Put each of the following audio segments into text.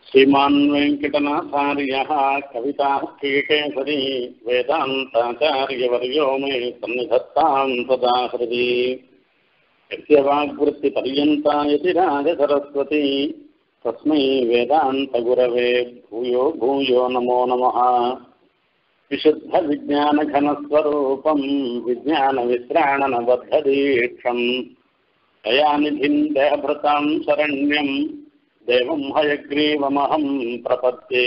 श्रीमान् वेङ्कटनाथार्यः कविताः कीकेसरी वेदान्ताचार्यवर्यो मे सन्निधत्ताम् सदा हृदि यस्य वाग्वृत्तिपर्यन्ता यति राजसरस्वती तस्मै वेदान्तगुरवे भूयो भूयो नमो नमः विशुद्धविज्ञानघनस्वरूपम् विज्ञानविश्राणनबद्धदीक्षम् दयानिधिम् देहभृताम् शरण्यम् देवं हयग्रीवमहं प्रपद्ये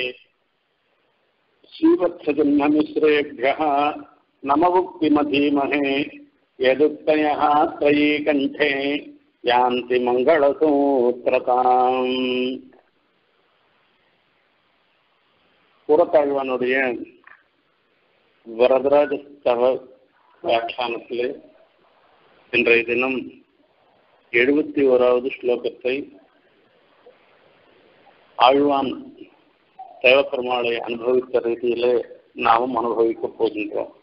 श्रीवत्सजन्ममिश्रेभ्यः नमवुक्तिमधीमहे यदुक्तयः त्रयी कण्ठे यान्ति மங்களசூத்திரதாம் புறத்தாழ்வானுடைய வரதராஜ ஸ்தவ வியாக்கியானத்திலே இன்றைய தினம் எழுபத்தி ஓராவது ஸ்லோகத்தை ஆழ்வான் தேவப்பெருமாளை அனுபவித்த ரீதியிலே நாமும் அனுபவிக்கப் போகின்றோம்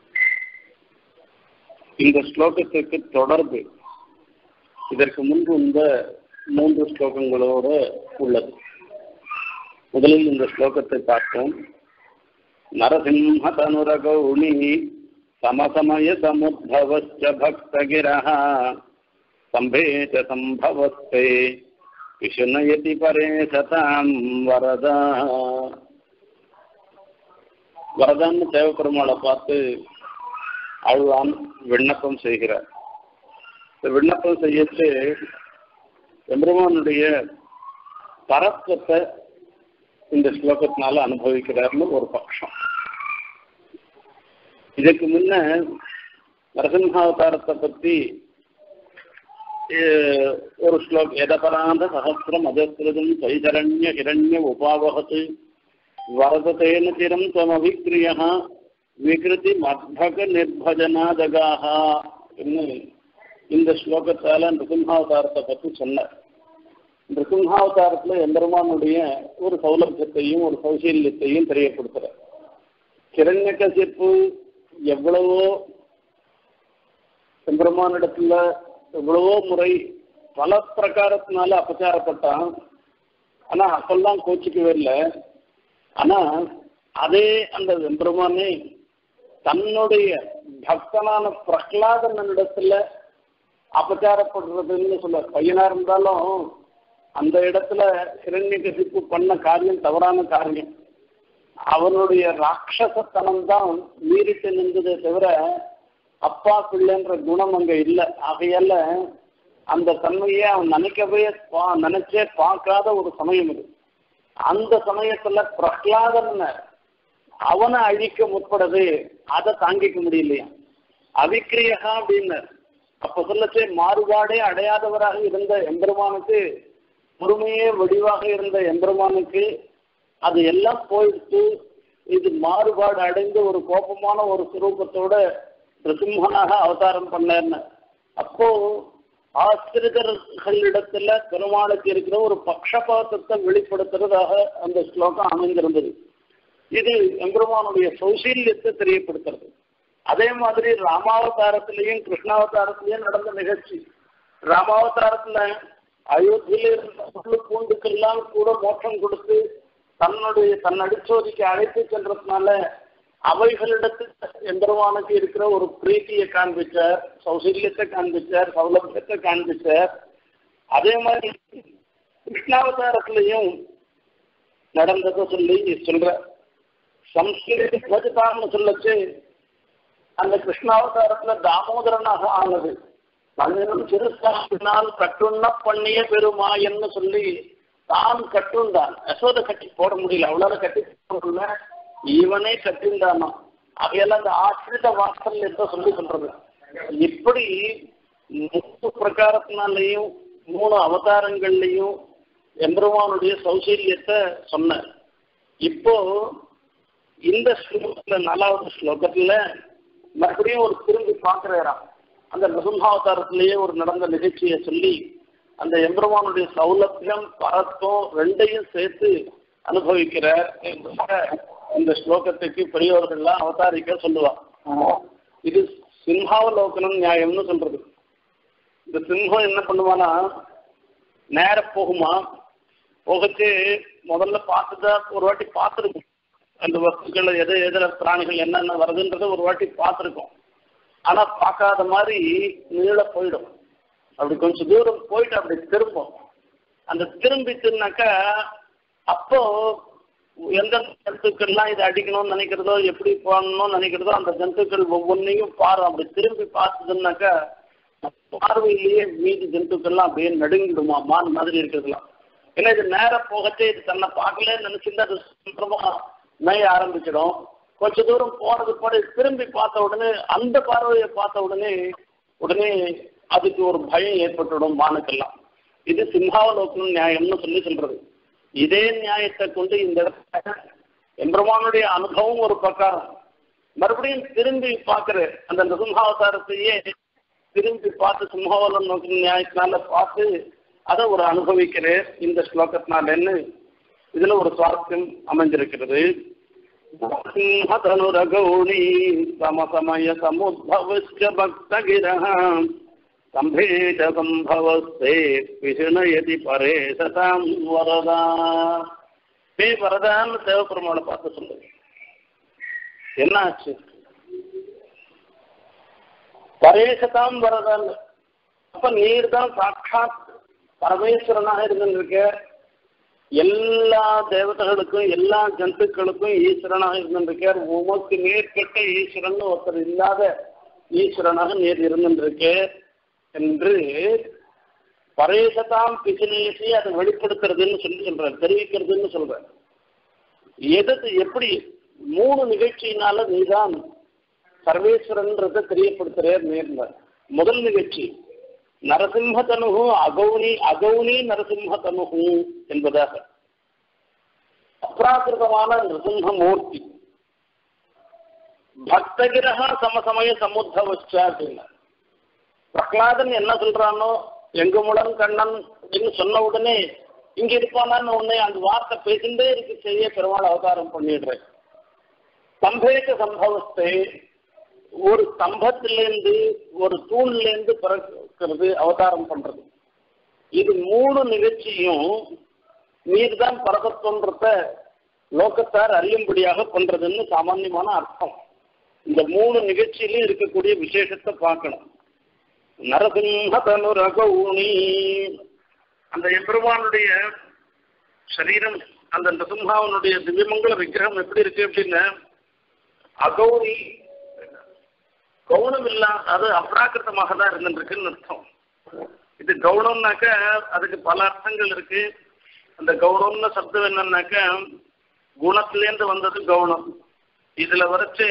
இந்த ஸ்லோகத்திற்கு தொடர்பு இதற்கு முன்பு இந்த மூன்று ஸ்லோகங்களோடு உள்ளது முதலில் இந்த ஸ்லோகத்தை பார்த்தோம் நரசிம்ம தனுரகௌணி சமசமய சமுத்பவச்ச பக்தகிரः சம்பேச்ச சம்பவஸ்தே விசுனயதி பரே சதாம் வரதா வரதான்னு தேவப்பெருமாளை பார்த்து ஆழ்வான் விண்ணப்பம் செய்கிறார் இந்த விண்ணப்பம் செய்யச்சு எம்பெருமானுடைய பரத்வத்தை இந்த ஸ்லோகத்தினால அனுபவிக்கிறார்னு ஒரு பட்சம் இதுக்கு முன்ன நரசிம்ஹாவதாரத்தை பற்றி ஒரு ஸ்லோகம் எதபராந்த சகசிரம் அஜஸ்ருதம் சைதரண்ய ஹிரண்ய உபாவகத்து வரதத்தேன சிரம் தமவிக்ரிய விகிருதி மத்பக நிர்பஜனாதகாக இந்த ஸ்லோகத்தால நிருசிம்ஹாவதாரத்தை பற்றி சொன்னார் நிருசிம்ஹாவதாரத்துல எம்பெருமானுடைய ஒரு சௌலபியத்தையும் ஒரு சௌசல்யத்தையும் தெரியப்படுத்துறார் கிரண்ய கசிப்பு எவ்வளவோ எம்பெருமானிடத்துல எவ்வளவோ முறை பல பிரகாரத்தினால அபச்சாரப்பட்டான் ஆனா அப்பெல்லாம் கோச்சிக்கவே இல்லை ஆனா அதே அந்த எம்பெருமானே தன்னுடைய பக்தனான பிரகலாதனிடத்துல அபச்சாரப்படுறதுன்னு சொல்ல பையனா இருந்தாலும் அந்த இடத்துல கிரண்ய கசிப்பு பண்ண காரியம் தவறான காரியம் அவனுடைய ராட்சசத்தனம் தான் மீறிட்டு நின்றதே தவிர அப்பா பிள்ளைன்ற குணம் அங்க இல்லை ஆகையால அந்த தன்மையை அவன் நினைக்கவே நினைச்சே பார்க்காத ஒரு சமயம் இது அந்த சமயத்துல பிரகலாதன் அவனை அழிக்க முற்படுது அதை தாங்கிக்க முடியலையா அவிக்கிரியகா அப்படின்னு அப்ப சொல்லச்சே மாறுபாடே அடையாதவராக இருந்த எம்பெருமானுக்கு பொறுமையே வடிவாக இருந்த எம்பெருமானுக்கு அது எல்லாம் போயிட்டு இது மாறுபாடு அடைந்து ஒரு கோபமான ஒரு சுரூபத்தோட நிருசிம்மனாக அவதாரம் பண்ணேன்னு அப்போ ஆசிரியர்களிடத்துல பெருமாளுக்கு இருக்கிற ஒரு பக்ஷபாதத்தை வெளிப்படுத்துறதாக அந்த ஸ்லோகம் அமைந்திருந்தது இது எம்பெருமானுடைய சௌசீல்யத்தை தெரியப்படுத்துறது அதே மாதிரி ராமாவதாரத்திலையும் கிருஷ்ணாவதாரத்திலையும் நடந்த நிகழ்ச்சி ராமாவதாரத்துல அயோத்தியில இருந்த பூண்டுக்கெல்லாம் கூட மோட்சம் கொடுத்து தன்னுடைய தன் அடிச்சோதிக்கு அழைத்து சென்றதுனால அவைகளிடத்து எம்பெருமானுக்கு இருக்கிற ஒரு பிரீத்தியை காண்பிச்சார் சௌசல்யத்தை காண்பிச்சார் சௌலபியத்தை காண்பிச்சார் அதே மாதிரி கிருஷ்ணாவதாரத்திலையும் நடந்ததை சொல்லி சொல்ற சம்ஸ்கிருதான்னு சொல்லச்சு அந்த கிருஷ்ணாவதாரத்துல தாமோதரனாக ஆனது மனிதனும் சிறுசாப்பினால் கட்டுண்ண பண்ணிய பெருமாயன்னு சொல்லி தான் கட்டுண்டான் யசோத கட்டி போட முடியல அவ்வளவு கட்டி போடல இவனே கட்டிண்டானா அவையெல்லாம் அந்த ஆசிரித வாசல் என்று சொல்லி சொல்றது இப்படி மூணு பிரகாரத்தினாலையும் மூணு அவதாரங்கள்லையும் எம்பெருமானுடைய சௌசல்யத்தை சொன்ன இப்போ இந்த ஸ்லோகத்துல நாலாவது ஸ்லோகத்துல மறுபடியும் ஒரு திரும்பி பார்க்கிறாராம் அந்த நசும்ஹாவதாரத்திலேயே ஒரு நடந்த நிகழ்ச்சியை சொல்லி அந்த எம்பெருமானுடைய சௌலபியம் பரத்துவம் ரெண்டையும் சேர்த்து அனுபவிக்கிறார் இந்த ஸ்லோகத்துக்கு பெரியவர்கள்லாம் அவதாரிக்க சொல்லுவா இது சிம்ஹாவலோகனம் நியாயம்னு சொல்றது இந்த சிம்ஹம் என்ன பண்ணுவானா நேர போகுமா போகச்சு முதல்ல பார்த்துட்டா ஒரு வாட்டி பார்த்துருக்கோம் அந்த வஸ்துக்கள் எது எதிர பிராணிகள் என்னென்ன வருதுன்றதை ஒரு வாட்டி பார்த்துருக்கோம் ஆனா பார்க்காத மாதிரி நீள போயிடும் அப்படி கொஞ்சம் தூரம் போயிட்டு அப்படி திரும்பும் அந்த திரும்பிட்டுனாக்கா அப்போ எந்த ஜந்துக்கள்லாம் இதை அடிக்கணும்னு நினைக்கிறதோ எப்படி பண்ணணும்னு நினைக்கிறதோ அந்த ஜந்துக்கள் ஒவ்வொன்றையும் பாரு அப்படி திரும்பி பார்த்ததுன்னாக்கா பார்வையிலேயே மீதி ஜந்துக்கள்லாம் அப்படியே நடுங்கிடுமா மான் மாதிரி இருக்கிறதுலாம் ஏன்னா இது நேர போகச்சே இது தன்னை பார்க்கலன்னு நினைச்சிருந்தா அது சுத்தமா மேய ஆரம்பிச்சிடும் கொஞ்ச தூரம் போனது போட திரும்பி பார்த்த உடனே அந்த பார்வையை பார்த்த உடனே உடனே அதுக்கு ஒரு பயம் ஏற்பட்டுடும் மானுக்கெல்லாம் இது சிம்ஹாவலோக்கணும் நியாயம்னு சொல்லி சொல்றது இதே நியாயத்தை கொண்டு இந்த இடத்துல எம்பெருமானுடைய அனுபவம் ஒரு பிரகாரம் மறுபடியும் திரும்பி பார்க்கிற அந்த நிரும்ஹாவதாரத்தையே திரும்பி பார்த்து சிம்ஹாவலம் நோக்கி நியாயத்தினால பார்த்து அதை ஒரு அனுபவிக்கிறேன் இந்த ஸ்லோகத்தினாலன்னு இதுல ஒரு சுவாரஸ்யம் அமைஞ்சிருக்கிறது சிம்ஹதனுரகௌணி சமசமய சமுத்பவஸ்ச பக்தகிரஹ சம்பேத சம்பவஸ்தே விசுணயதி பரே சதாம் வரதா பே வரதான்னு தேவப்பெருமாளை பார்த்து சொல்லுங்க என்ன ஆச்சு பரேசதாம் வரதான் அப்ப நீர் தான் சாட்சாத் பரமேஸ்வரனாக இருந்திருக்க எல்லா தேவதைகளுக்கும் எல்லா ஜந்துக்களுக்கும் ஈஸ்வரனாக இருந்திருக்கார் உமக்கு மேற்பட்ட ஈஸ்வரன் ஒருத்தர் இல்லாத ஈஸ்வரனாக நீர் இருந்திருக்க என்று பரேசதாம் பிசினேசி அதை வெளிப்படுத்துறதுன்னு சொல்லி சொல்றார் தெரிவிக்கிறதுன்னு சொல்றார் எது எப்படி மூணு நிகழ்ச்சியினால நீதான் சர்வேஸ்வரன்றதை தெரியப்படுத்துறார் நேர்ந்தார் முதல் நிகழ்ச்சி நரசிம்மதனுகு அகௌனி அகௌனி நரசிம்மதனுகு என்பதாக அப்ராகிருதமான நரசிம்மமூர்த்தி பக்தகிரக சமசமய சமுத்தவச்ச அப்படின்னா பிரகலாதன் என்ன சொல்றானோ எங்க முடன் கண்ணன் அப்படின்னு சொன்ன உடனே இங்க இருப்பானான்னு உடனே அந்த வார்த்தை பேசிண்டே இருக்கு செய்ய பெருமாள் அவதாரம் பண்ணிடுறேன் சம்பேக சம்பவத்தை ஒரு ஸ்தம்பத்திலேருந்து ஒரு தூண்லேருந்து பிறக்கிறது அவதாரம் பண்றது இது மூணு நிகழ்ச்சியும் நீர் தான் பரதத்துவன்றத லோகத்தார் அறியும்படியாக பண்றதுன்னு சாமான்யமான அர்த்தம் இந்த மூணு நிகழ்ச்சியிலும் இருக்கக்கூடிய விசேஷத்தை பார்க்கணும் நரசிம்மதனுரகௌணி அந்த எம்பெருமானுடைய சரீரம் அந்த நரசிம்ஹாவனுடைய திவ்யமங்கல விக்கிரகம் எப்படி இருக்கு அப்படின்னா அகௌரி கவுனம் இல்லா அது அப்ராக்கிருத்தமாக தான் இருந்துருக்குன்னு அர்த்தம் இது கவுனம்னாக்க அதுக்கு பல அர்த்தங்கள் இருக்கு அந்த கவுனம்னு சப்தம் என்னன்னாக்க குணத்திலேருந்து வந்தது கவுனம் இதுல வரைச்சு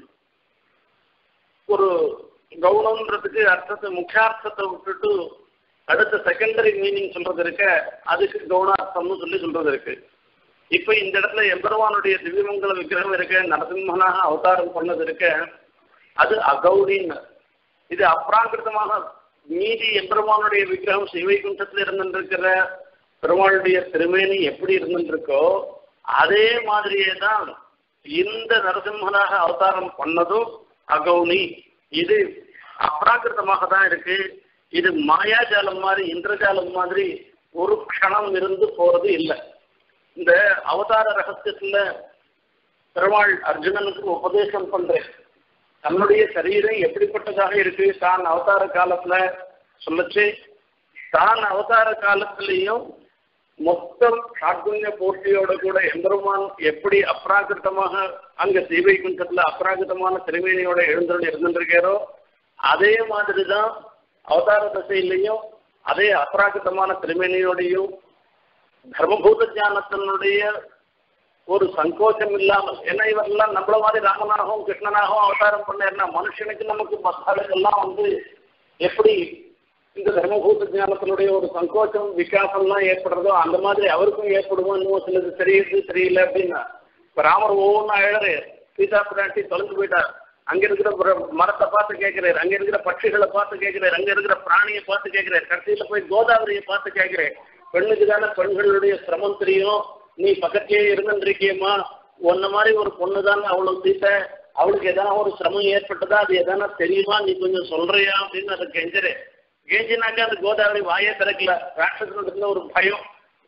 ஒரு கவுனம்ன்றதுக்கு அர்த்தத்தை முக்கியார்த்தத்தை விட்டுட்டு அடுத்த செகண்டரி மீனிங் சொல்றது இருக்க அதுக்கு கவுனார்த்தம்னு சொல்லி சொல்றது இருக்கு இப்ப இந்த இடத்துல எம்பெருமானுடைய திவ்யமங்கல விக்கிரகம் இருக்க நரசிம்மனாக அவதாரம் பண்ணது இருக்க அது அகௌரின்னு இது அப்ராங்கிருத்தமாக மீதி எம்பெருமானுடைய விக்கிரகம் சிவைகுண்டத்தில் இருந்துருக்கிற பெருமாளுடைய திருமேனி எப்படி இருந்துருக்கோ அதே மாதிரியே தான் இந்த நரசிம்மனாக அவதாரம் பண்ணதும் அகௌனி இது அப்ராகிருத்தமாக தான் இருக்கு இது மாயாஜாலம் மாதிரி இந்திரஜாலம் மாதிரி ஒரு க்ஷணம் இருந்து போறது இல்லை இந்த அவதார ரகசியத்துல பெருமாள் அர்ஜுனனுக்கு உபதேசம் பண்றேன் தன்னுடைய சரீரம் எப்படிப்பட்டதாக இருக்கு தான் அவதார காலத்துல சொல்லச்சு தான் அவதார காலத்திலையும் மொத்தம் சாக்குண்ய போட்டியோட கூட எம்பெருமான் எப்படி அப்ராகிருத்தமாக அங்க சீவை குண்டத்துல அப்ராகிருத்தமான திருமேனியோட எழுந்தருள் இருந்துருக்காரோ அதே மாதிரி தான் அவதார தசையிலையும் அதே அப்ராகிருத்தமான திருமேனியோடையும் தர்மபூத ஞானத்தினுடைய ஒரு சங்கோச்சம் இல்லாமல் ஏன்னா இவரெல்லாம் நம்மள மாதிரி ராமனாகவும் கிருஷ்ணனாகவும் அவதாரம் பண்ணா மனுஷனுக்கு நமக்கு மசாலுக்கெல்லாம் வந்து எப்படி இந்த தர்மபூத ஞானத்தினுடைய ஒரு சங்கோச்சம் விகாசம்லாம் ஏற்படுறதோ அந்த மாதிரி அவருக்கும் ஏற்படுமோ இன்னும் சிலது தெரியுது தெரியல அப்படின்னா இப்ப ராமர் ஒவ்வொன்றா எழுது சீதா பிராட்டி தொலைஞ்சு போயிட்டார் அங்க இருக்கிற பிர- மரத்தை பார்த்து கேட்கிறார் அங்க இருக்கிற பட்சிகளை பார்த்து கேட்கிறார் அங்க இருக்கிற பிராணியை பார்த்து கேட்கிறார் கடைசியில போய் கோதாவரியை பார்த்து கேட்கிறேன் பெண்ணுக்கு தானே பெண்களுடைய சிரமம் தெரியும் நீ பக்கத்திலேயே இருந்துருக்கியம்மா உன்ன மாதிரி ஒரு பொண்ணு தானே அவ்வளவு சீத்த அவளுக்கு எதனா ஒரு சிரமம் ஏற்பட்டதா அது எதனா தெரியுமா நீ கொஞ்சம் சொல்றியா அப்படின்னு அதை கெஞ்சுறேன் கெஞ்சினாக்க அந்த கோதாவரி வாயே திறக்கல ராட்சசனுக்கு ஒரு பயம்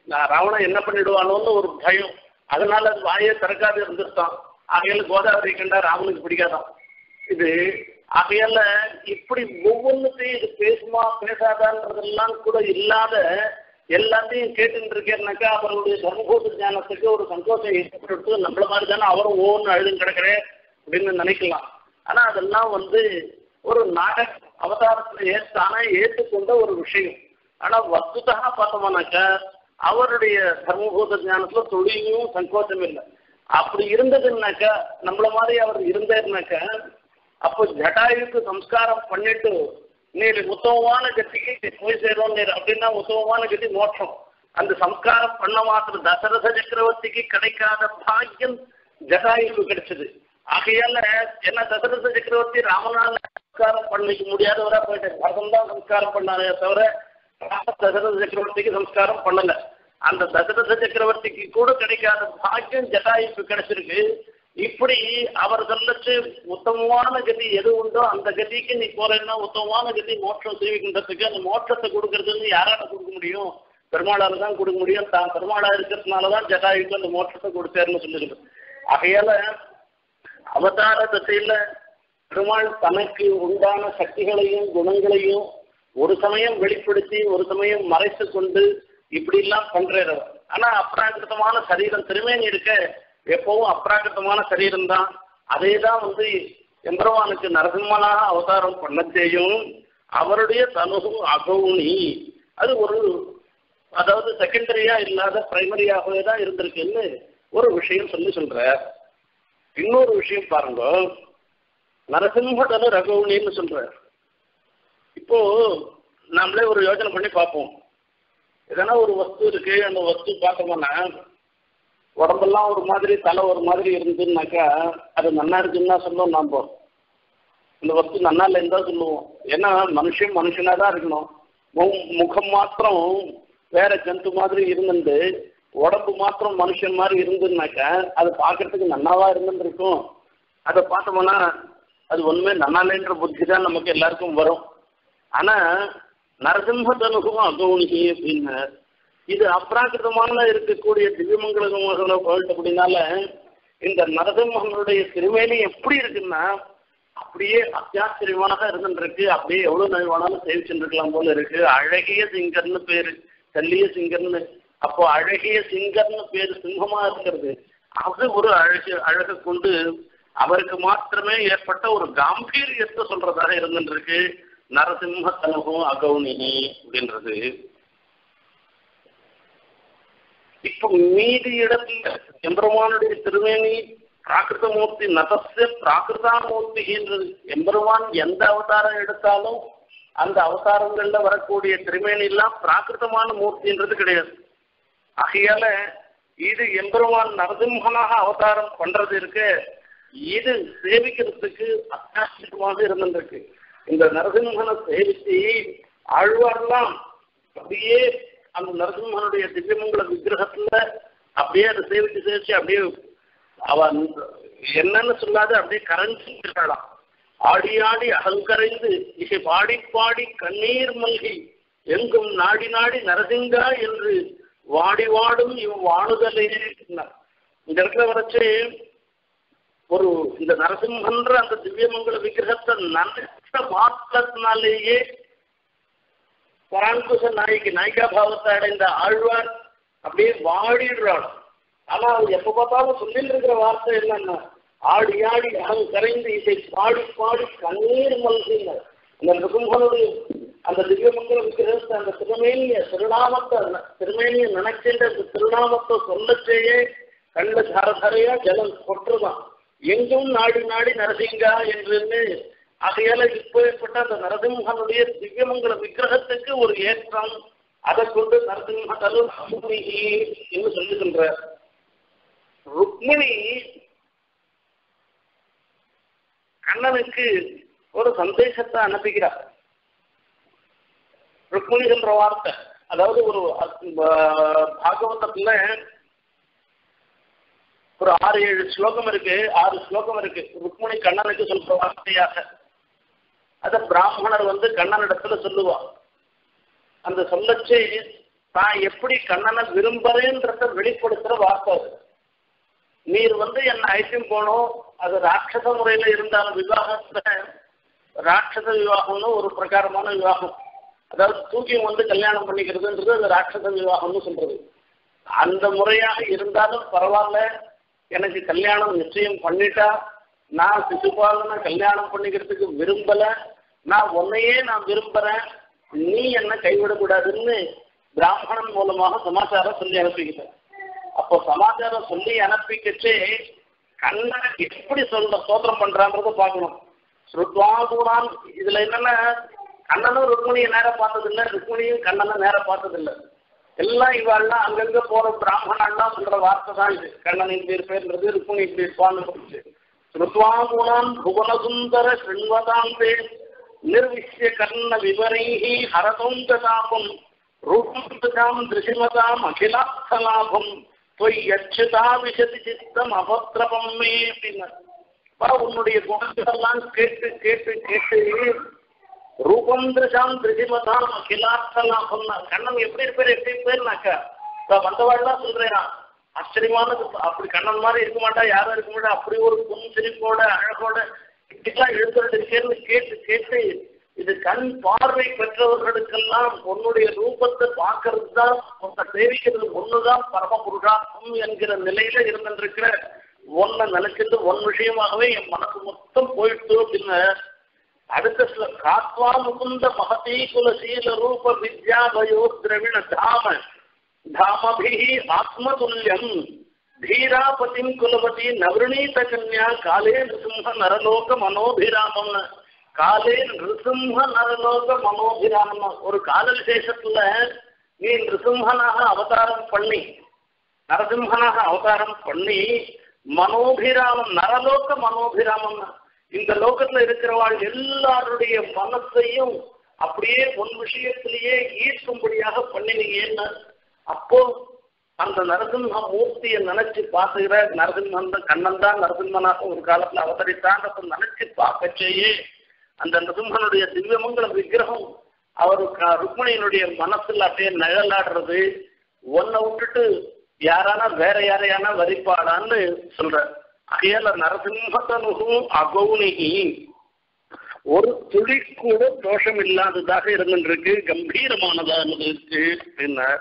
நான் ராவணன் என்ன பண்ணிடுவானோன்னு ஒரு பயம் அதனால அது வாயே திறக்காது இருந்துட்டான் ஆகையால கோதாவரி கண்டா ராவனுக்கு பிடிக்காதான் இது ஆகையால இப்படி ஒவ்வொன்றுத்தையும் இது பேசுமா பேசாதான்றதெல்லாம் கூட இல்லாத எல்லாத்தையும் கேட்டுட்டு இருக்கேன்னாக்கா அவருடைய தர்மபூத ஞானத்துக்கு ஒரு சந்தோஷம் ஏற்பட்டு நம்மள மாதிரி தானே அவரும் ஓன்னு அழுதும் கிடக்கிறேன் அப்படின்னு நினைக்கலாம் ஆனா அதெல்லாம் வந்து ஒரு நாடக அவதாரத்துல ஏற்றான ஏற்றுக்கொண்ட ஒரு விஷயம் ஆனா வஸ்துதாக பார்த்தோம்னாக்கா அவருடைய தர்மபூத ஞானத்துல தொழிலும் சங்கோச்சம் இல்லை அப்படி இருந்ததுன்னாக்கா நம்மள மாதிரி அவர் இருந்தாருனாக்கா அப்போ ஜட்டாயுக்கு சம்ஸ்காரம் பண்ணிட்டு நீர் உத்தமமான கத்திக்கு போய் சேரும் நீர் அப்படின்னா உத்தமமான கத்தி மோட்சம் அந்த சம்ஸ்காரம் பண்ண மாத்திரம் தசரத சக்கரவர்த்திக்கு கிடைக்காத பாக்கியம் ஜட்டாயுக்கு கிடைச்சது ஆகையால என்ன தசரத சக்கரவர்த்தி ராமனால சம்ஸ்காரம் பண்ணிக்க முடியாதவரா போயிட்டார் பரதம் தான் சம்ஸ்காரம் பண்ணாரே தவிர தசரத சக்கரவர்த்திக்கு சம்ஸ்காரம் பண்ணல அந்த தசரத சக்கரவர்த்திக்கு கூட கிடைக்காத பாக்கியம் ஜட்டாயுக்கு கிடைச்சிருக்கு இப்படி அவர் சொல்லச்சு உத்தமமான கதி எது உண்டோ அந்த கதிக்கு நீ போறேன்னா உத்தமமான கதி மோட்சம் சேவிக்கின்றதுக்கு அந்த மோட்சத்தை கொடுக்கறதுன்னு யாரால கொடுக்க முடியும் பெருமாளால தான் கொடுக்க முடியும் தான் பெருமாளா இருக்கிறதுனாலதான் ஜட்டாயுக்கு அந்த மோட்சத்தை கொடுத்தாருன்னு சொல்லிருக்கு ஆகையால அவதார திசையில பெருமாள் தனக்கு உண்டான சக்திகளையும் குணங்களையும் ஒரு சமயம் வெளிப்படுத்தி ஒரு சமயம் மறைத்து கொண்டு இப்படி எல்லாம் பண்றாரு ஆனா அப்ராகிருத்தமான சரீரம் திருமேனி இருக்க எப்பவும் அப்ராகிருத்தமான சரீரம் தான் அதே தான் வந்து எம்பெருமானுக்கு நரசிம்மனாக அவதாரம் பண்ண செய்யும் அவருடைய தனுகு அகவுனி அது ஒரு அதாவது செகண்டரியா இல்லாத பிரைமரியாகவே தான் இருந்திருக்குன்னு ஒரு விஷயம் சொல்லி சொல்ற இன்னொரு விஷயம் பாருங்க நரசிம்மதனு ரகவுனின்னு சொல்ற இப்போ நம்மளே ஒரு யோசனை பண்ணி பார்ப்போம் எதனா ஒரு வஸ்து இருக்கு அந்த வஸ்து பார்த்தோம்னா உடம்பெல்லாம் ஒரு மாதிரி தலை ஒரு மாதிரி இருந்துன்னாக்கா அது நன்னா இருக்குன்னு சொல்லுவோம் நாம இந்த வஸ்து நன்னா இல்லைன்னு தான் சொல்லுவோம் ஏன்னா மனுஷன் மனுஷனா தான் இருக்கணும் முகம் மாத்திரம் வேற ஜந்து மாதிரி இருந்துட்டு உடம்பு மாத்திரம் மனுஷன் மாதிரி இருந்துன்னாக்கா அது பார்க்கறதுக்கு நன்னாவா இருந்துருக்கும் அதை பார்த்தோம்னா அது ஒண்ணுமே நன்னாலேன்ற புத்தி தான் நமக்கு எல்லாருக்கும் வரும் ஆனா நரசிம்ம தனுகும் அகௌனிகி அப்படின்னு இது அப்ராகிருதமான இருக்கக்கூடிய திவ்யமங்கல கோயில் அப்படின்னால இந்த நரசிம்மனுடைய திருமேனி எப்படி இருக்குன்னா அப்படியே அத்தியாச்சரியமாக இருந்துருக்கு அப்படியே எவ்வளவு நாள் வேணாலும் சேவிச்சுருக்கலாம் போல இருக்கு அழகிய சிங்கர்னு பேரு செல்லிய சிங்கர்னு அப்போ அழகிய சிங்கர்னு பேரு சிங்கமா இருக்கிறது அது ஒரு அழகு அழகை கொண்டு அவருக்கு மாத்திரமே ஏற்பட்ட ஒரு காம்பீரியத்தை சொல்றதாக இருந்துருக்கு நரசிம்ம தனுகும் அகௌனினி அப்படின்றது இப்ப மீதி இடத்துல எம்பெருமானுடைய திருமேனி பிராகிருத மூர்த்தி நதஸ்ய பிராகிருதாமூர்த்தின்றது எம்பெருமான் எந்த அவதாரம் எடுத்தாலும் அந்த அவதாரங்கள்ல வரக்கூடிய திருமேனி எல்லாம் பிராகிருதமான மூர்த்தின்றது கிடையாது ஆகையால இது எம்பெருமான் நரசிம்மனாக அவதாரம் பண்றது இருக்கு இது சேவிக்கிறதுக்கு அத்தியாவசியமாக இருந்திருக்கு இந்த நரசிம்மனை சேவித்து ஆழ்வார்லாம் அப்படியே அந்த நரசிம்மனுடைய திவ்யமங்கல விக்கிரகத்துல அப்படியே அதை சேவிச்சு சேவிச்சு அப்படியே அவன் என்னன்னு சொல்லாது அப்படியே கரைஞ்சு இருக்கலாம் ஆடி ஆடி அகங்கரைந்து இசை பாடி பாடி கண்ணீர் மல்கி எங்கும் நாடி நாடி நரசிங்கா என்று வாடி வாடும் இவ் வாணுதலே இந்த இடத்துல வரைச்சு ஒரு இந்த நரசிம்மன்ற அந்த திவ்யமங்கல விக்கிரகத்தை நினைச்ச மாற்றத்தினாலேயே பராங்குச நாய்க்கு நாய்கா பாவத்தை அடைந்த ஆழ்வார் அப்படியே வாடிடுறாள் ஆனா அது எப்ப பார்த்தாலும் சொல்லிட்டு இருக்கிற வார்த்தை என்னன்னா ஆடி ஆடி அகம் கரைந்து இசை பாடி பாடி கண்ணீர் மல்கின இந்த நிருகும்பனுடைய அந்த திவ்யமங்கல விக்கிரகத்தை அந்த திருமேனிய திருநாமத்தை திருமேனிய நினைக்கின்ற அந்த திருநாமத்தை சொல்லச்சேயே கண்ட தரதரையா ஜலம் கொட்டுருதான் எங்கும் நாடி நாடி நரசிங்கா என்று ஆகையால இப்பேற்பட்ட அந்த நரசிம்மனுடைய திவ்யமங்கல விக்கிரகத்துக்கு ஒரு ஏற்றம் அதை கொண்டு நரசிம்ம தலு என்று சொல்லுகின்ற ருக்மிணி கண்ணனுக்கு ஒரு சந்தேசத்தை அனுப்புகிறார் ருக்மிணி என்ற வார்த்தை அதாவது ஒரு பாகவதத்துல ஒரு ஆறு ஏழு ஸ்லோகம் இருக்கு ஆறு ஸ்லோகம் இருக்கு ருக்மிணி கண்ணனுக்கு சொல்ற வார்த்தையாக அத பிராமணர் வந்து கண்ணனிடத்துல சொல்லுவா அந்த சொல்லச்சு தான் எப்படி கண்ணனை விரும்புறேன்றத வெளிப்படுத்துற வார்த்தை அது நீர் வந்து என்ன ஐட்டம் போனோம் அது ராட்சச முறையில இருந்தாலும் விவாகத்துல ராட்சச விவாகம்னு ஒரு பிரகாரமான விவாகம் அதாவது தூக்கி வந்து கல்யாணம் பண்ணிக்கிறதுன்றது அது ராட்சச விவாகம்னு சொல்றது அந்த முறையாக இருந்தாலும் பரவாயில்ல எனக்கு கல்யாணம் நிச்சயம் பண்ணிட்டா நான் சிசுபாலனை கல்யாணம் பண்ணிக்கிறதுக்கு விரும்பல நான் உன்னையே நான் விரும்புறேன் நீ என்ன கைவிடக்கூடாதுன்னு பிராமணன் மூலமாக சமாச்சாரம் சொல்லி அனுப்பிக்கிட்டேன் அப்போ சமாச்சாரம் சொல்லி அனுப்பிக்கிச்சு கண்ணனை எப்படி சொல்ற சோதனம் பண்றான்றத பார்க்கணும் ஸ்ருத்வாகுணான் இதுல என்னன்னா கண்ணனும் ருக்மணியை நேரம் பார்த்தது இல்லை ருக்மணியும் கண்ணனை நேரம் பார்த்தது இல்லை எல்லாம் இவாள்லாம் அங்கங்க போற பிராமணன்லாம் சொல்ற வார்த்தை தான் இது கண்ணன் இப்படி இருப்பேன்றது ருக்மணி இப்படி இருப்பான்னு ஸ்ருத்வாகுணான் புவனசுந்தர ஸ்ருண்வதாந்தே நிர்விஷ்ய கர்ண விவரைஹி ஹரதோந்ததாபம் ரூபம் திருஷிமதாம் அகிலார்த்தலாபம் பொய் அச்சுதா விசதி சித்தம் அபத்திரபம் மே அப்படின்னு உன்னுடைய குணங்களெல்லாம் கேட்டு கேட்டு கேட்டு ரூபம் திருஷாம் திருஷிமதாம் அகிலார்த்தலாபம் கண்ணன் எப்படி இருப்பார் எப்படி இருப்பாருனாக்கா இப்போ வந்தவாள்லாம் சொல்றேன் ஆச்சரியமானது அப்படி கண்ணன் மாதிரி இருக்க மாட்டா யாரும் இருக்க மாட்டா அப்படி ஒரு புன் சிரிப்போட அழகோட இப்படிலாம் எழுதுறது இருக்கேன்னு கேட்டு கேட்டு இது கண் பார்வை பெற்றவர்களுக்கெல்லாம் உன்னுடைய ரூபத்தை பார்க்கறது தான் உன்னை சேவிக்கிறது ஒண்ணுதான் பரம புருஷார்த்தம் என்கிற நிலையில இருந்திருக்கிற ஒன்னை நினைச்சிட்டு ஒன் விஷயமாகவே என் மனசு மொத்தம் போயிட்டு அப்படின்னு அடுத்த சில காத்வா முகுந்த மகதீ குலசீல ரூப வித்யா பயோ திரவிண தாம தாமபிஹி ஆத்மதுல்யம் धीरापतिं कुलपति नवृणीत कन्या काले नृसिंह नरलोक मनोभिरामம் காலே நிருசிம்ஹ நரலோக மனோபிராமம் ஒரு கால விசேஷத்துல நீ நிருசிம்ஹனாக அவதாரம் பண்ணி நரசிம்ஹனாக அவதாரம் பண்ணி மனோபிராமம் நரலோக மனோபிராமம் இந்த லோகத்துல இருக்கிறவாள் எல்லாருடைய மனசையும் அப்படியே உன் விஷயத்திலேயே ஈர்க்கும்படியாக பண்ணினீங்கன்னு அப்போ அந்த நரசிம்ம மூர்த்தியை நினைச்சு பார்த்துக்கிற நரசிம்மன் கண்ணன் தான் நரசிம்மனாக ஒரு காலத்துல அவதரித்தான்றத நினைச்சு பார்க்கச்சேயே அந்த நரசிம்மனுடைய திவ்யமங்கல விக்கிரகம் அவருக்கு ருக்மணியினுடைய மனசுல அப்படியே நிழலாடுறது ஒன்னை விட்டுட்டு யாரானா வேற யாரையானா வரிப்பாடான்னு சொல்ற அகையால நரசிம்மதனுகும் அகௌனிகி ஒரு துளி கூட தோஷம் இல்லாததாக இருந்துருக்கு கம்பீரமானதாக இருக்கு அப்படின்னார்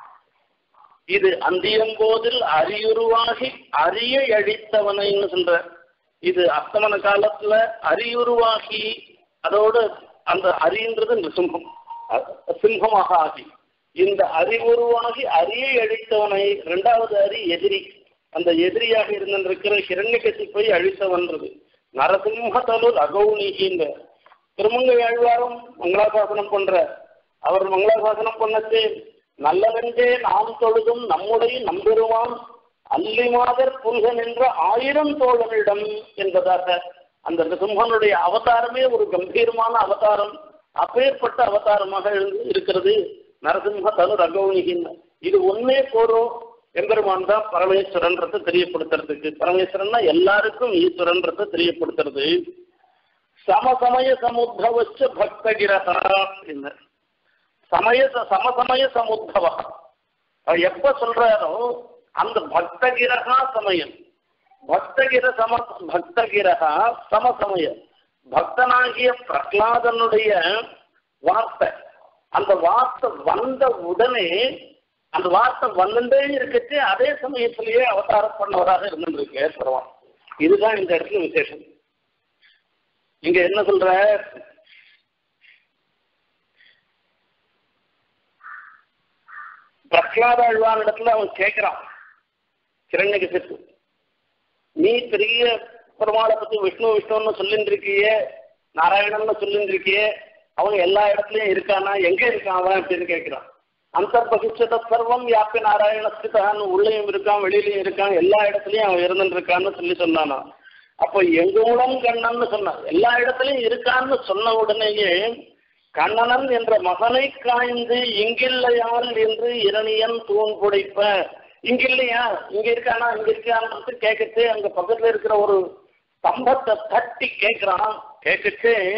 இது அந்தியம்போதில் அரியுருவாகி அரிய அழித்தவனைன்னு சொல்ற இது அஸ்தமன காலத்துல அரியுருவாகி அதோட அந்த அரின்றது நிருசிம்ஹம் சிம்ஹமாக ஆகி இந்த அறிவுருவாகி அரியை அழித்தவனை இரண்டாவது அரி எதிரி அந்த எதிரியாக இருந்திருக்கிற ஹிரண்யகசிப்பை அழித்தவன்றது நரசிம்மதலுர் அகௌனிகின்ற திருமங்கை ஆழ்வாரும் மங்களாசாசனம் பண்ற அவர் மங்களாசாசனம் பண்ணச்சு நல்லவென்றே நாம் தொழுதும் நம்முடைய நம்பெருமான் அல்லிமாதர் புல்கன் என்ற ஆயிரம் தோழனிடம் என்பதாக அந்த நிருசிம்மனுடைய அவதாரமே ஒரு கம்பீரமான அவதாரம் அப்பேற்பட்ட அவதாரமாக இருக்கிறது நரசிம்ம தனு ரகௌனிகின் இது ஒன்னே போறோம் எம்பெருமான் தான் பரமேஸ்வரன்றதை தெரியப்படுத்துறதுக்கு பரமேஸ்வரன்னா எல்லாருக்கும் ஈஸ்வரன்றதை தெரியப்படுத்துறது சமசமய சமுத்தவச்ச பக்தகிரகா என்ன சமய சமசமய சமுத்தவ எப்ப சொல்றாரோ அந்த பக்தகிரகா சமயம் பக்தகிர சம பக்தகிரகா சமசமய பக்தனாகிய பிரகலாதனுடைய வார்த்தை அந்த வார்த்தை வந்த உடனே அந்த வார்த்தை வந்துட்டே இருக்கச்சு அதே சமயத்திலேயே அவதாரம் பண்ணவராக இருந்திருக்கு ஏற்படுவான் இதுதான் இந்த இடத்துல விசேஷம் இங்க என்ன சொல்ற பிரகலாத அழ்வான் இடத்துல அவன் கேட்கிறான் கிரண்யகசிப்பு நீ பெரிய பெருமாளை பத்தி விஷ்ணு விஷ்ணுன்னு சொல்லிட்டு இருக்கியே நாராயணன்னு சொல்லிட்டு இருக்கியே அவன் எல்லா இடத்துலயும் இருக்கானா எங்க இருக்கான் அவன் அப்படின்னு கேட்கிறான் அந்த பகிச்சத சர்வம் யாப்பி நாராயண ஸ்திதான்னு உள்ளேயும் இருக்கான் வெளியிலயும் இருக்கான் எல்லா இடத்துலயும் அவன் இருந்துட்டு இருக்கான்னு சொல்லி சொன்னானா அப்போ எங்க மூலம் கண்ணன்னு சொன்னான் எல்லா இடத்துலயும் இருக்கான்னு சொன்ன உடனேயே கண்ணனன் என்ற மகனை காய்ந்து இங்கில்லையால் என்று இரணியன் தூண் புடைப்ப இங்கில்லையா இங்க இருக்கானா இங்க இருக்கான்னு கேட்கச்சு அங்க பக்கத்துல இருக்கிற ஒரு ஸ்தம்பத்தை தட்டி கேட்கிறான் கேட்கச்சு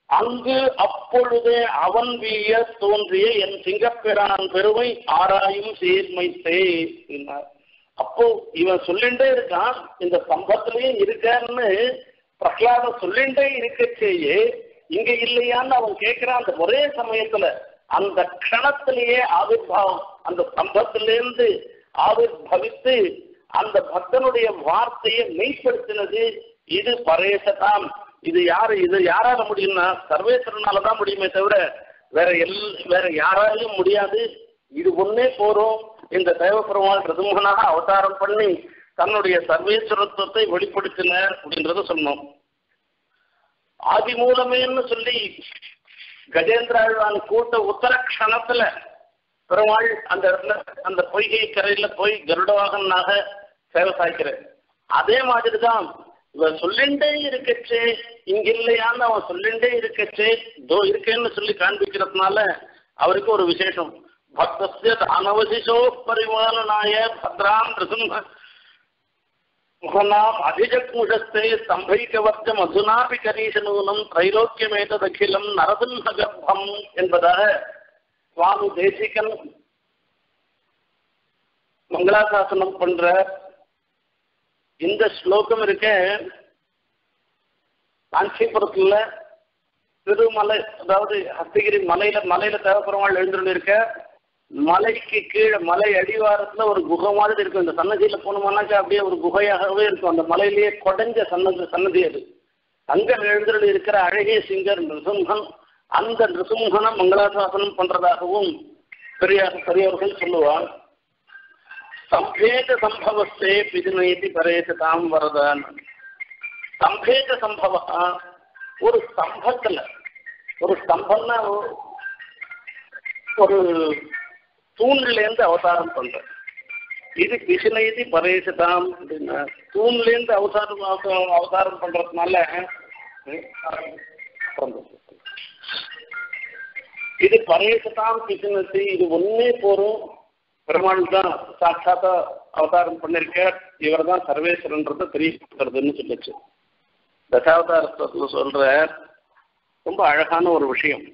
அங்கு அப்பொழுதே அவன் வீய தோன்றிய என் சிங்கப்பிரான் பெருமை ஆராயும் சீர்மைத்தே என்றார் அப்போ இவன் சொல்லிண்டே இருக்கான் இந்த ஸ்தம்பத்திலேயே இருக்கான்னு பிரகலாதம் சொல்லிண்டே இருக்கச்சேயே இங்க இல்லையான்னு அவன் கேட்கிறான் அந்த ஒரே சமயத்துல அந்த க்ஷணத்திலேயே ஆவிர்வாவம் அந்த ஸ்தம்பத்திலிருந்து ஆவிர்வவித்து அந்த பக்தனுடைய வார்த்தையை மெய்ப்படுத்தினது இது பரேசதாம் இது யாரு இது யாரால முடியும்னா சர்வேஸ்வரனால தான் முடியுமே தவிர வேற எல் வேற யாராலையும் முடியாது இது ஒன்னே போறோம் இந்த தேவபெருமாள் பிரதுமகனாக அவதாரம் பண்ணி தன்னுடைய சர்வேஸ்வரத்துவத்தை வெளிப்படுத்தினார் அப்படின்றத சொன்னோம் ஆதி மூலமேன்னு சொல்லி கஜேந்திராழ்வான் கூட்ட உத்தர க்ஷணத்துல பெருமாள் அந்த இடத்துல அந்த பொய்கை கரையில போய் கருடவாகனாக சேவை சாய்க்கிறார் அதே மாதிரிதான் இவன் சொல்லிண்டே இருக்கச்சே இங்க இல்லையான்னு அவன் சொல்லிண்டே இருக்கச்சே தோ இருக்கேன்னு சொல்லி காண்பிக்கிறதுனால அவருக்கு ஒரு விசேஷம் பக்தஸ்ய தானவசிஷோ பரிமாலனாய பத்ராம் ரிசும்ப முகனாம் அதிஜக்முஷஸ்தே ஸ்தம்பைக்கவர்க்க மதுனாபி கரீசனூனம் திரைலோக்கியமேததகிலம் நரசிம்ஹகர்ப்பம் என்பதாக சுவாமி தேசிகன் மங்களாசாசனம் பண்ற இந்த ஸ்லோகம் இருக்க காஞ்சிபுரத்துல திருமலை அதாவது ஹஸ்தகிரி மலையில மலையில தேவப்பெருமாள் எழுந்துட்டு இருக்க மலைக்கு கீழே மலை அடிவாரத்துல ஒரு குகை மாதிரி இருக்கும் இந்த சன்னதியில போனோம்னாக்கா அப்படியே ஒரு குகையாகவே இருக்கும் அந்த மலையிலேயே கொடைஞ்ச சன்னதி சன்னதி அது அங்க எழுந்துட்டு இருக்கிற அழகிய சிங்கர் நிருசிம்ஹன் அந்த நிருசிம்ஹனை மங்களாசாசனம் பண்றதாகவும் பெரிய பெரியவர்கள் சொல்லுவார் சம்பேத சம்பவஸ்தே பிதுநயதி பரேசதாம் வரதான் சம்பேத சம்பவ ஒரு ஸ்தம்பத்துல ஒரு ஸ்தம்பம்னா ஒரு தூண்லேருந்து அவதாரம் பண்ற இது பிசினயதி பரேசதாம் அப்படின்னா தூண்லேருந்து அவதாரம் அவதாரம் பண்றதுனால இது பரேசதாம் பிசினசி இது ஒன்னே போறோம் பெருமாள் தான் சாட்சாத்தா அவதாரம் பண்ணிருக்கார் இவர் தான் சர்வேஸ்வரன்றதை தெரியப்படுத்துறதுன்னு சொல்லிச்சு தசாவதாரத்துல சொல்ற ரொம்ப அழகான ஒரு விஷயம்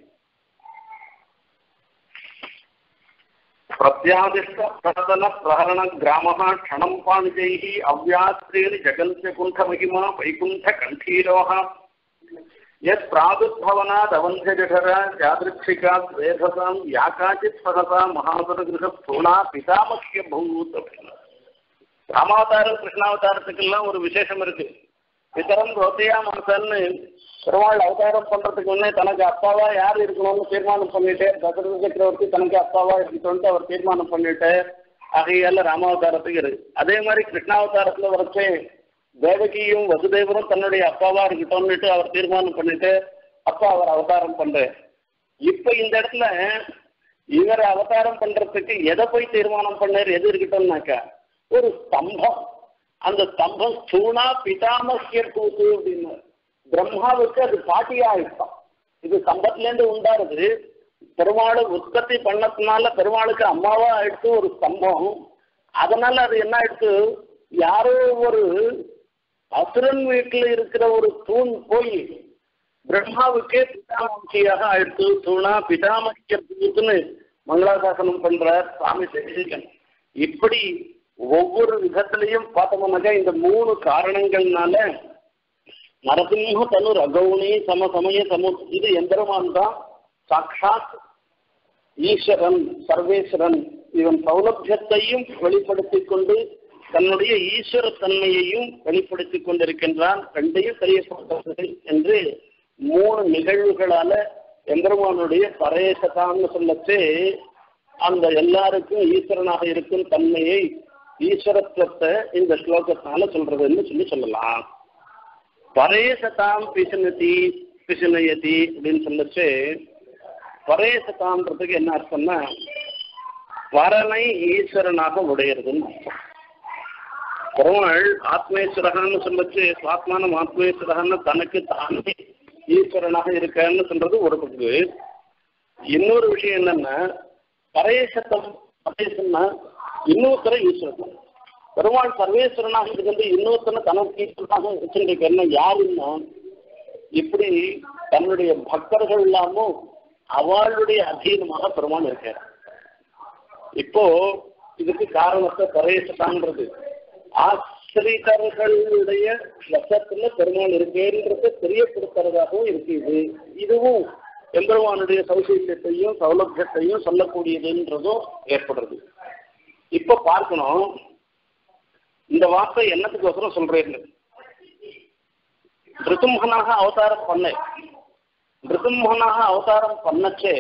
பிரத்யாதிஷ்ட பிரதன பிரகரண கிராம க்ஷணம் பாணிஜை அவ்யாஸ்திரேணி ஜகன்ய குண்ட மகிமா வைகுண்ட கண்டீரோக यत् प्रादुर्भवनादवन्ध्यजठरा यादृच्छिका वेधसां या काचित् सहसा महासुरगृहस्थूणा பிதாமக்கிய பூத் அப்படின்னா ராமாவதாரம் கிருஷ்ணாவதாரத்துக்கெல்லாம் ஒரு விசேஷம் இருக்கு பிதரம் ரோத்தையா மனசன்னு பெருமாள் அவதாரம் பண்றதுக்கு முன்னே தனக்கு அப்பாவா யார் இருக்கணும்னு தீர்மானம் பண்ணிட்டு தசரத சக்கரவர்த்தி தனக்கு அப்பாவா இருக்கணும்னு அவர் தீர்மானம் பண்ணிட்டு ஆகையால ராமாவதாரத்துக்கு இருக்கு அதே மாதிரி கிருஷ்ணாவதாரத்துல வரைச்சே தேவகியும் வசுதேவரும் தன்னுடைய அப்பாவா இருக்கட்டும்னுட்டு அவர் தீர்மானம் பண்ணிட்டு அப்பா அவர் அவதாரம் பண்றார் இப்ப இந்த இடத்துல இவர் அவதாரம் பண்றதுக்கு எதை போய் தீர்மானம் பண்ணார் எது இருக்கட்டும்னாக்கா ஒரு ஸ்தம்பம் அந்த ஸ்தம்பம் ஸ்தூணா பிதாமகிய கூத்து அப்படின்னு பிரம்மாவுக்கு அது பாட்டியா ஆயிட்டான் இது ஸ்தம்பத்திலேருந்து உண்டாருது பெருமாளை உற்பத்தி பண்ணதுனால பெருமாளுக்கு அம்மாவா ஆயிடுத்து ஒரு ஸ்தம்பம் அதனால அது என்ன ஆயிடுச்சு யாரோ ஒரு அசுரன் வீட்டில் இருக்கிற ஒரு தூண் போய் பிரம்மாவுக்கே பிதாமகியாக ஆயிடுத்து தூணா பிதாமகிய பூத்துன்னு மங்களாசாசனம் பண்றார் சுவாமி தேசிகன் இப்படி ஒவ்வொரு விதத்திலையும் பார்த்தோம்னாக்கா இந்த மூணு காரணங்கள்னால நரசிம்ம தனு ரகவுனி சம சமய சமு இது எந்திரமான் தான் சாட்சாத் ஈஸ்வரன் சர்வேஸ்வரன் இவன் சௌலபியத்தையும் வெளிப்படுத்திக் கொண்டு தன்னுடைய ஈஸ்வர தன்மையையும் வெளிப்படுத்திக் கொண்டிருக்கின்றான் ரெண்டையும் தெரியப்படுத்துகிறது என்று மூணு நிகழ்வுகளால எம்பெருமானுடைய பரேசதான்னு சொல்லச்சு அந்த எல்லாருக்கும் ஈஸ்வரனாக இருக்கும் தன்மையை ஈஸ்வரத்துவத்தை இந்த ஸ்லோகத்தால சொல்றதுன்னு சொல்லி சொல்லலாம் பரேசதாம் பிசுனதி பிசுனயதி அப்படின்னு சொல்லச்சு பரேசதான்றதுக்கு என்ன அர்த்தம்னா பரனை ஈஸ்வரனாக உடையிறதுன்னு அர்த்தம் பெருமாள் ஆத்மேஸ்வரகான்னு சொல்லச்சு சுவாத்மானம் ஆத்மேஸ்வரகான்னு தனக்கு தானே ஈஸ்வரனாக இருக்கான்னு சொல்றது ஒரு பங்கு இன்னொரு விஷயம் என்னன்னா பரேசத்தம் பரேசன்னா இன்னொருத்தர ஈஸ்வரன் பெருமாள் சர்வேஸ்வரனாக இருந்து இன்னொருத்தனை தனக்கு ஈஸ்வரனாக வச்சுருக்க என்ன யாருன்னா இப்படி தன்னுடைய பக்தர்கள் இல்லாமும் அவளுடைய அதீனமாக பெருமான் இருக்கார் இப்போ இதுக்கு காரணத்தை பரேசதான்றது ஆசிரியர்களுடைய வசத்துல பெருமாள் இருக்கேன்றத தெரியப்படுத்துறதாகவும் இருக்கு இது இதுவும் எம்பெருமானுடைய சௌசல்யத்தையும் சௌலபியத்தையும் சொல்லக்கூடியதுன்றதும் ஏற்படுறது இப்ப பார்க்கணும் இந்த வார்த்தை என்னத்துக்கோசரம் சொல்றேன் ரிசும்ஹனாக அவதாரம் பண்ண ரிசும்ஹனாக அவதாரம் பண்ணச்சே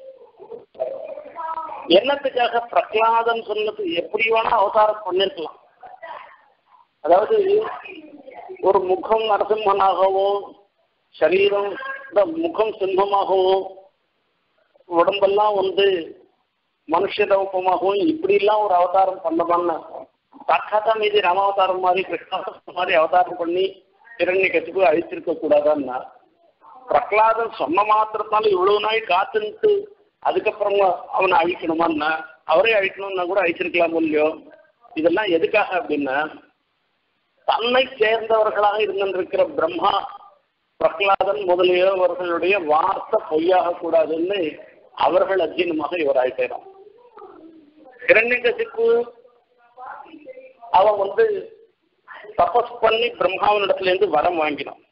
என்னத்துக்காக பிரகலாதன் சொன்னது எப்படி வேணா அவதாரம் பண்ணிருக்கலாம் அதாவது ஒரு முகம் நரசிம்மனாகவோ சரீரம் முகம் சிம்மமாகவோ உடம்பெல்லாம் வந்து மனுஷ ரூபமாகவும் இப்படி எல்லாம் ஒரு அவதாரம் பண்ணலாம்னு சாட்சாத்தா மீதி ராமாவதாரம் மாதிரி கிருஷ்ணாவதாரம் மாதிரி அவதாரம் பண்ணி இரண்ய கட்சிக்கு அழித்திருக்க கூடாதான்னா பிரகலாதன் சொன்ன மாத்திரத்தால இவ்வளவு நாள் காத்துன்ட்டு அதுக்கப்புறமா அவனை அழிக்கணுமான்னா அவரே அழிக்கணும்னா கூட அழிச்சிருக்கலாம் இல்லையோ இதெல்லாம் எதுக்காக அப்படின்னா தன்னை சேர்ந்தவர்களாக இருந்திருக்கிற பிரம்மா பிரகலாதன் முதலியவர்களுடைய வார்த்தை பொய்யாக கூடாதுன்னு அவர்கள் அஜீனமாக இவர் ஆயிட்டாராம் இரண்யகசிப்பு அவன் வந்து தபஸ் பண்ணி பிரம்மாவனிடத்துல இருந்து வரம் வாங்கினான்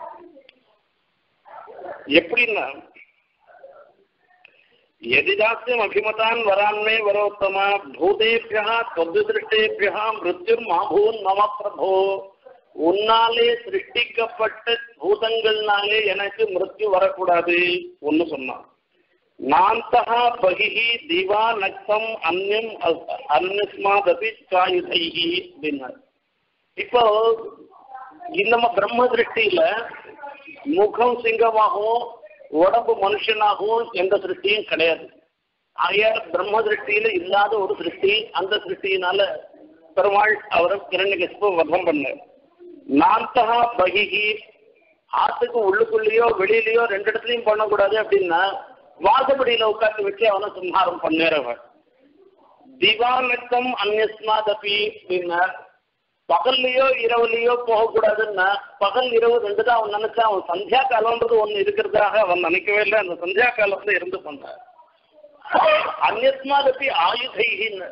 எப்படின்னா எதிதாஸ்யம் அபிமதான் வரான்மே வரோத்தமா பூதேபியா தொத்துதிருஷ்டேபியா மிருத்யும் மாபூன் மம பிரபோ உன்னாலே சிருஷ்டிக்கப்பட்ட பூதங்கள்னாலே எனக்கு மிருத்யு வரக்கூடாது ஒன்னு சொன்னான் நாந்தா பகிஹி திவா நக்தம் அந்நியம் அந்நிஸ்மாதபி காயுதைஹி அப்படின்னார் இப்போ நம்ம பிரம்ம திருஷ்டியில முகம் சிங்கமாகவும் உடம்பு மனுஷனாகவும் எந்த சிருஷ்டியும் கிடையாது ஆகையால் பிரம்ம திருஷ்டியில இல்லாத ஒரு சிருஷ்டி அந்த சிருஷ்டியினால பெருமாள் அவரை கிரண்யகசிப்பு வதம் பண்ணார் நாந்தகா பகிஹி ஆத்துக்கு உள்ளுக்குள்ளேயோ வெளியிலயோ ரெண்டு இடத்துலயும் பண்ணக்கூடாது அப்படின்னா வாசப்படியில உட்காந்து வச்சு அவனை சம்ஹாரம் பண்ணேறவன் திவானத்தம் அந்நியஸ்மாதபி அப்படின்னா பகல்லையோ இரவுலையோ போகக்கூடாதுன்னா பகல் இரவு ரெண்டு தான் அவன் நினைச்சா அவன் சந்தியா காலம்ன்றது ஒண்ணு இருக்கிறதாக அவன் நினைக்கவே இல்லை அந்த சந்தியா காலத்துல இருந்து பண்ணான் அந்நியஸ்மாதப்பி ஆயுதைகின்னு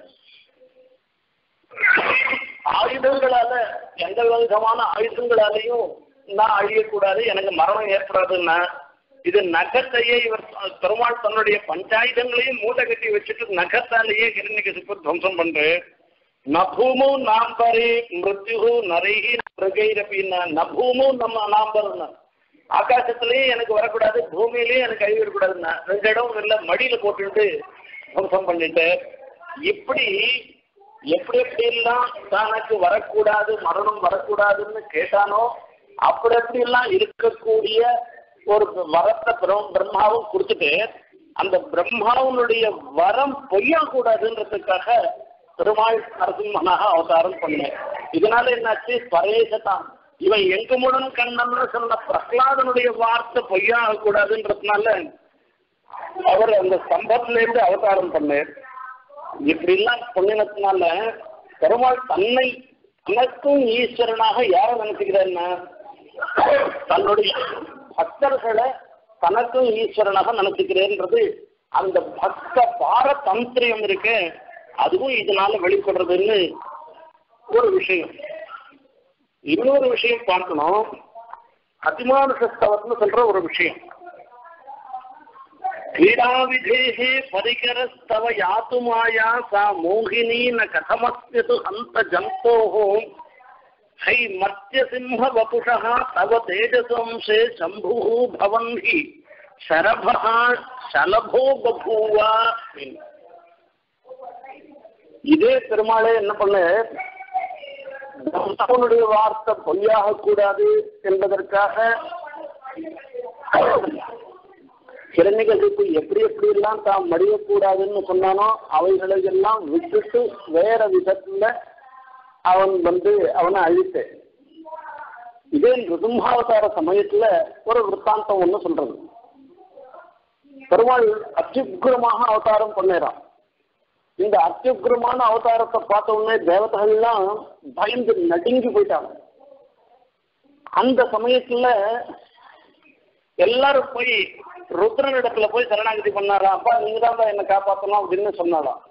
ஆயுதங்களால எந்த விதமான ஆயுதங்களாலையும் நான் அழியக்கூடாது எனக்கு மரணம் ஏற்படாதுன்னா இது நகத்தையே இவர் பெருமாள் தன்னுடைய பஞ்சாயுதங்களையும் மூட்டை கட்டி வச்சுட்டு நகத்தாலேயே கிரண்யகசிப்பு துவம்சம் பண்று நபூமு நாம்பரி மிருத்யு நரைகி மிருகைரப்பின்னா நபூமு நம்ம நாம்பர்னா ஆகாசத்திலயும் எனக்கு வரக்கூடாது பூமியிலயும் எனக்கு கை வரக்கூடாதுன்னா ரெண்டு இடம் இல்ல மடியில போட்டுட்டு துவம்சம் பண்ணிட்டு இப்படி எப்படி எப்படி எல்லாம் தனக்கு வரக்கூடாது மரணம் வரக்கூடாதுன்னு கேட்டானோ அப்படி எப்படி எல்லாம் இருக்கக்கூடிய ஒரு வரத்தை பிரம்மாவும் கொடுத்துட்டு அந்த பிரம்மாவனுடைய வரம் பொய்யா கூடாதுன்றதுக்காக பெருமாள் நரசிம்மனாக அவதாரம் பண்ணேன் இதனால என்னாச்சு பரேசதான் இவன் எங்குமுடன் கண்ணன்னு சொன்ன பிரகலாதனுடைய வார்த்தை பொய்யாக கூடாதுன்றதுனால அவர் அந்த ஸ்தம்பத்துல இருந்து அவதாரம் பண்ணார் இப்படி எல்லாம் பண்ணினதுனால பெருமாள் தன்னை தனக்கும் ஈஸ்வரனாக யாரை நினைச்சுக்கிறாருன்னா தன்னுடைய பக்தர்களை தனக்கும் ஈஸ்வரனாக நினைச்சுக்கிறேன்றது அந்த பக்த பாரதந்திரியம் இருக்கு அதுவும் இதனால வெளிப்படுறதுன்னு ஒரு விஷயம் இன்னொரு விஷயம் பார்க்கணும் அதிமானுஷஸ்தவத்னு சொல்ற ஒரு விஷயம் क्रीडाविधेः परिकरस्तव यातुमाया सा मोहिनी न कथमस्यतु हन्त जन्तोः है मर्त्यसिंहवपुषः तव तेजसंशे शम्भुः भवन् हि शरभः शलभो बभूव இதே பெருமாளே என்ன பண்ண அவனுடைய வார்த்தை பொய்யாக கூடாது என்பதற்காக கிரண்யகசிப்பு எப்படி எப்படி எல்லாம் தாம் மடியக்கூடாதுன்னு சொன்னானோ அவைகளை எல்லாம் விட்டுட்டு வேற விதத்துல அவன் வந்து அவனை அழித்து இதே ரிசும்ஹாவதார சமயத்துல ஒரு விற்த்தாந்தம் ஒண்ணு சொல்றது பெருமாள் அத்யுக்ரமாக அவதாரம் பண்ணிறான் இந்த அத்யுக்ரமான அவதாரத்தை பார்த்த உடனே தேவதைகள்லாம் பயந்து நடுங்கி போயிட்டாங்க அந்த சமயத்துல எல்லாரும் போய் ருத்ரன் இடத்துல போய் சரணாகதி பண்ணாரா அப்பா நீங்க தான் என்ன காப்பாற்றணும் அப்படின்னு சொன்னாலாம்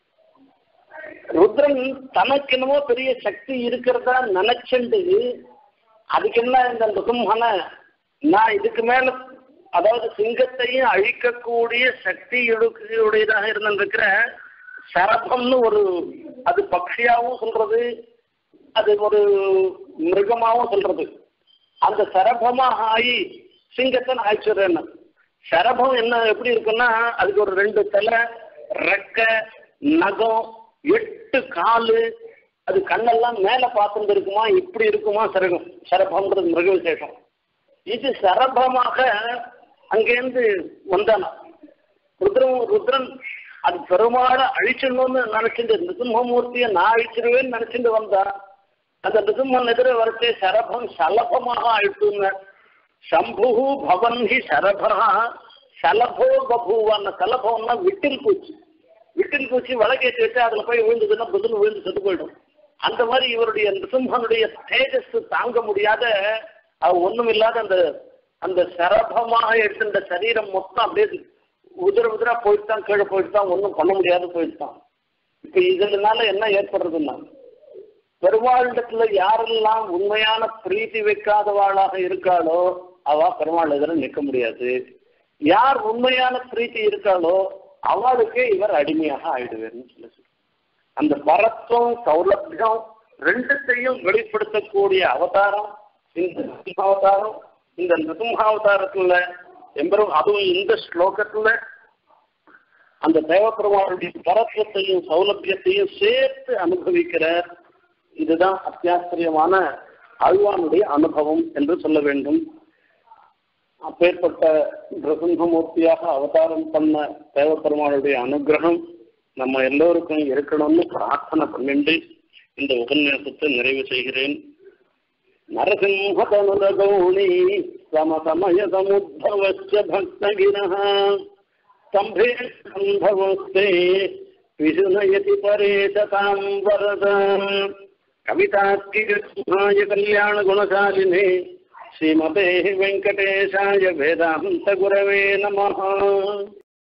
ருத்ரன் தனக்கு என்னமோ பெரிய சக்தி இருக்கிறதா நினைச்சுண்டு அதுக்கு என்ன இந்த நிருசிம்மனை நான் இதுக்கு மேல அதாவது சிங்கத்தையும் அழிக்கக்கூடிய சக்தி உடையதாக இருந்திருக்கிற சரபம்னு ஒரு அது பக்ஷியாவும் சொல்றது அது ஒரு மிருகமாவும் சொல்றது அந்த சரபமாக ஆகி சிங்கத்தை நான் ஆயிடுச்சுறேன்னு சரபம் என்ன எப்படி இருக்குன்னா அதுக்கு ஒரு ரெண்டு தலை ரெக்க நகம் எட்டு காலு அது கண்ணெல்லாம் மேல பார்த்துட்டு இருக்குமா இப்படி இருக்குமா சரகம் சரபம்ன்றது மிருக விசேஷம் இது சரபமாக அங்கேருந்து வந்தானா ருத்ரன் ருத்ரன் அது பெருமாளை அழிச்சிடணும்னு நினைச்சிட்டு நிருசிம்மமூர்த்தியை நான் அழிச்சிருவேன்னு நினைச்சிட்டு வந்தா அந்த நிருசிம்மன் எதிர வரச்சே சரபம் சலபமாக அழிட்டுங்க சம்பு பவன் ஹி சரபா சலபோ பபூவான சலபம்னா விட்டில் பூச்சி விட்டில் பூச்சி வழக்கேற்றி வச்சு அதில் போய் விழுந்ததுன்னா புதுன்னு விழுந்து செத்து போயிடும் அந்த மாதிரி இவருடைய நிருசிம்மனுடைய தேஜஸ் தாங்க முடியாத அது ஒண்ணும் இல்லாத அந்த அந்த சரபமாக எடுத்துட்ட சரீரம் மொத்தம் அப்படியே உதிர உதிரா போயிட்டு தான் கீழே போயிட்டு தான் ஒன்றும் பண்ண முடியாது போயிட்டு தான் இப்போ இதனால என்ன ஏற்படுறதுன்னா பெருமாளிடத்துல யாரெல்லாம் உண்மையான பிரீத்தி வைக்காதவாளாக இருக்காளோ அவ பெருமாள் எதிர நிற்க முடியாது யார் உண்மையான பிரீத்தி இருக்காளோ அவளுக்கே இவர் அடிமையாக ஆயிடுவேர்னு சொல்லி அந்த பரத்துவம் சௌலபியம் ரெண்டுத்தையும் வெளிப்படுத்தக்கூடிய அவதாரம் இந்த அவதாரம் இந்த நிருசிம்ஹாவதாரத்துல எம்பரும் அதுவும் இந்த ஸ்லோகத்துல அந்த தேவப்பெருமாளுடைய பரத்துவத்தையும் சௌலபியத்தையும் சேர்த்து அனுபவிக்கிற இதுதான் அத்தியாச்சரியமான அழ்வானுடைய அனுபவம் என்று சொல்ல வேண்டும் அப்பேற்பட்ட நிருசிம்மூர்த்தியாக அவதாரம் பண்ண தேவப்பெருமாளுடைய அனுகிரகம் நம்ம எல்லோருக்கும் இருக்கணும்னு பிரார்த்தனை பண்ணிட்டு இந்த உபன்யாசத்தை நிறைவு செய்கிறேன் நரசிம்ஹதனுதகௌணி समसमयसमुद्भवश्च भक्तगिरः स्तम्भे सम्भवस्ते विशुनयति परे सतां वरद कवितात्किरसिंहाय कल्याणगुणशालिने श्रीमते वेङ्कटेशाय वेदान्तगुरवे नमः